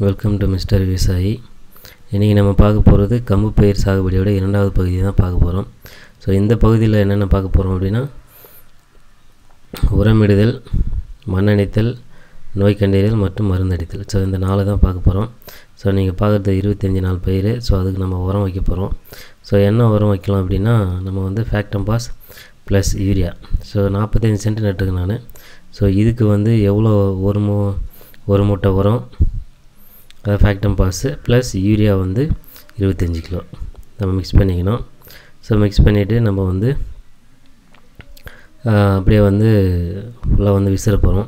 welcome to mister விவசாயி இன்றைக்கி நம்ம பார்க்க போகிறது கம்பு பயிர் சாகுபடியோட இரண்டாவது பகுதி தான் பார்க்க போகிறோம் ஸோ இந்த பகுதியில் என்னென்ன பார்க்க போகிறோம் அப்படின்னா உரமிடுதல் மண்ணணித்தல் நோய் கண்டறிதல் மற்றும் மருந்தடித்தல் ஸோ இந்த நாலு தான் பார்க்க போகிறோம் ஸோ நீங்கள் பார்க்குறது இருபத்தஞ்சி நாள் பயிர் ஸோ அதுக்கு நம்ம உரம் வைக்க போகிறோம் ஸோ என்ன உரம் வைக்கலாம் அப்படின்னா நம்ம வந்து ஃபேக்டம்பாஸ் ப்ளஸ் யூரியா ஸோ நாற்பத்தஞ்சு சென்ட் நட்டுருக்கு நான் ஸோ இதுக்கு வந்து எவ்வளோ ஒரு மூ ஒரு மூட்டை உரம் அதாவது ஃபேக்டம் பாஸு ப்ளஸ் யூரியா வந்து இருபத்தஞ்சி கிலோ நம்ம மிக்ஸ் பண்ணிக்கணும் ஸோ மிக்ஸ் பண்ணிவிட்டு நம்ம வந்து அப்படியே வந்து ஃபுல்லாக வந்து விசிற போகிறோம்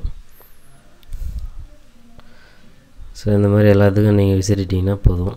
ஸோ இந்த மாதிரி எல்லாத்துக்கும் நீங்கள் விசிறிட்டிங்கன்னா போதும்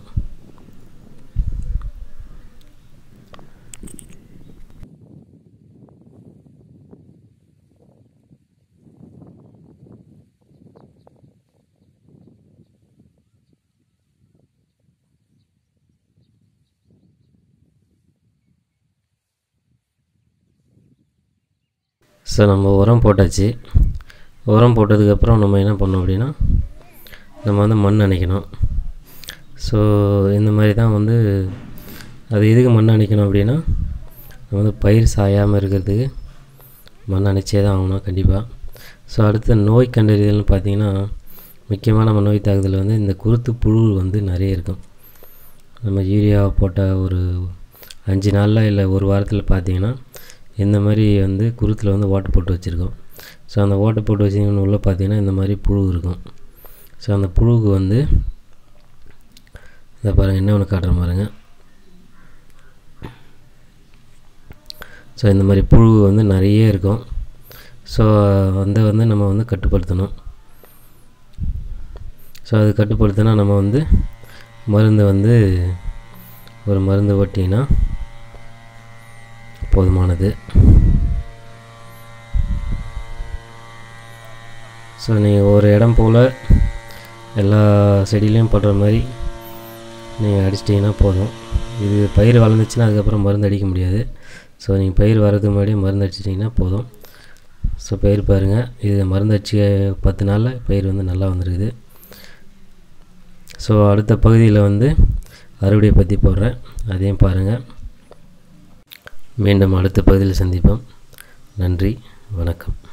ஸோ நம்ம உரம் போட்டாச்சு உரம் போட்டதுக்கப்புறம் நம்ம என்ன பண்ணோம் அப்படின்னா நம்ம வந்து மண் அணைக்கணும் ஸோ இந்த மாதிரி தான் வந்து அது எதுக்கு மண் அணைக்கணும் அப்படின்னா நம்ம வந்து பயிர் சாயாமல் இருக்கிறதுக்கு மண் அணைச்சே தான் ஆகணும் கண்டிப்பாக ஸோ அடுத்த நோய் கண்டறிதல்னு பார்த்திங்கன்னா முக்கியமாக நம்ம நோய் தாக்குதல் வந்து இந்த குருத்து புழு வந்து நிறைய இருக்கும் நம்ம யூரியா போட்ட ஒரு அஞ்சு நாளில் இல்லை ஒரு வாரத்தில் பார்த்தீங்கன்னா இந்த மாதிரி வந்து குருத்தில் வந்து ஓட்டை போட்டு வச்சுருக்கோம் ஸோ அந்த ஓட்டை போட்டு வச்சிங்கன்னு உள்ளே பார்த்தீங்கன்னா இந்த மாதிரி புழு இருக்கும் ஸோ அந்த புழுவுக்கு வந்து இதை பாருங்கள் என்ன ஒன்று காட்டுற பாருங்க ஸோ இந்த மாதிரி புழு வந்து நிறைய இருக்கும் ஸோ வந்து வந்து நம்ம வந்து கட்டுப்படுத்தணும் ஸோ அது கட்டுப்படுத்தினா நம்ம வந்து மருந்து வந்து ஒரு மருந்து ஓட்டிங்கன்னா போதுமானது ஸோ நீங்கள் ஒரு இடம் போல் எல்லா செடியிலையும் படுற மாதிரி நீங்கள் அடிச்சிட்டிங்கன்னா போதும் இது பயிர் வளர்ந்துச்சுன்னா அதுக்கப்புறம் மருந்து அடிக்க முடியாது ஸோ நீங்கள் பயிர் வர்றதுக்கு முன்னாடியே மருந்து அடிச்சிட்டிங்கன்னா போதும் ஸோ பயிர் பாருங்கள் இது மருந்து அடிச்சு பத்து நாளில் பயிர் வந்து நல்லா வந்துருக்குது ஸோ அடுத்த பகுதியில் வந்து அறுவடையை பற்றி போடுறேன் அதையும் பாருங்கள் மீண்டும் அடுத்த பகுதியில் சந்திப்போம் நன்றி வணக்கம்